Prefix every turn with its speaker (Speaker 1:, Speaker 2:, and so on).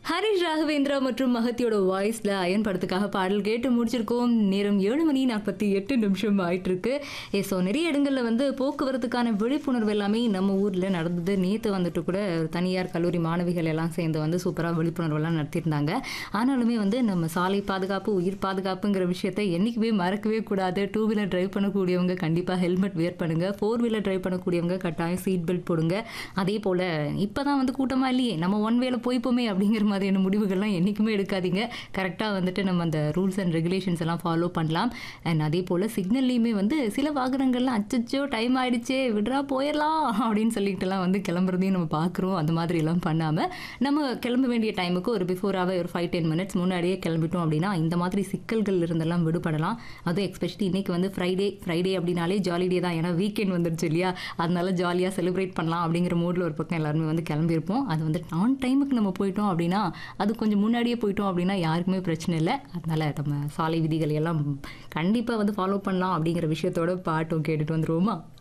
Speaker 1: ஹரிஷ் ராகவேந்திரா மற்றும் மகத்தியோட வாய்ஸ்ல அயன் படத்துக்காக பாடல் கேட்டு முடிச்சிருக்கோம் நேரம் ஏழு மணி நாற்பத்தி எட்டு நிமிஷம் ஆயிட்டு இருக்கு ஏ ஸோ நிறைய இடங்கள்ல வந்து போக்குவரத்துக்கான விழிப்புணர்வு எல்லாமே நம்ம ஊர்ல நடந்தது நேற்று வந்துட்டு கூட ஒரு தனியார் கல்லூரி மாணவிகள் எல்லாம் சேர்ந்து வந்து சூப்பராக விழிப்புணர்வு எல்லாம் நடத்தியிருந்தாங்க ஆனாலுமே வந்து நம்ம சாலை பாதுகாப்பு உயிர் பாதுகாப்புங்கிற விஷயத்தை என்னைக்குமே மறக்கவே கூடாது டூ வீலர் டிரைவ் பண்ணக்கூடியவங்க கண்டிப்பாக ஹெல்மெட் வியர் பண்ணுங்க ஃபோர் வீலர் டிரைவ் பண்ணக்கூடியவங்க கட்டாயம் சீட் பெல்ட் போடுங்க அதே போல் இப்போ தான் வந்து கூட்டமாக இல்லையே நம்ம ஒன் வேல போய்ப்போமே அப்படிங்கிற மாதிரியான முடிவுகள்லாம் என்றைக்குமே எடுக்காதீங்க கரெக்டாக வந்துட்டு நம்ம அந்த ரூல்ஸ் அண்ட் ரெகுலேஷன்ஸ் எல்லாம் ஃபாலோ பண்ணலாம் அண்ட் அதே போல் சிக்னல்லையுமே வந்து சில வாகனங்கள்லாம் அச்சச்சோ டைம் ஆயிடுச்சே விட்றா போயிடலாம் அப்படின்னு சொல்லிட்டுலாம் வந்து கிளம்புறதையும் நம்ம பார்க்குறோம் அந்த மாதிரிலாம் பண்ணாமல் நம்ம கிளம்ப வேண்டிய டைமுக்கு ஒரு பிஃபோராகவே ஒரு ஃபைவ் டென் மினிட்ஸ் முன்னாடியே கிளம்பிட்டோம் அப்படின்னா இந்த மாதிரி சிக்கல்கள் இருந்தெல்லாம் விடுபடலாம் அதுவும் எக்ஸ்பெஷலி இன்னைக்கு வந்து ஃப்ரைடே ஃப்ரைடே அப்படின்னாலே ஜாலி டே தான் ஏன்னா வீக்கெண்ட் வந்துருச்சு இல்லையா அதனால ஜாலியாக செலிப்ரேட் பண்ணலாம் அப்படிங்கிற மூடில் ஒரு பக்கம் எல்லாருமே வந்து கிளம்பியிருப்போம் அது வந்து ஆன் டைமுக்கு நம்ம போயிட்டோம் அப்படின்னா அது கொஞ்சம் முன்னாடியே போயிட்டோம் அப்படின்னா யாருக்குமே பிரச்சனை இல்லை அதனால நம்ம சாலை விதிகளை எல்லாம் கண்டிப்பாக வந்து ஃபாலோ பண்ணலாம் அப்படிங்கிற விஷயத்தோட பாட்டும் கேட்டுட்டு வந்துருவோமா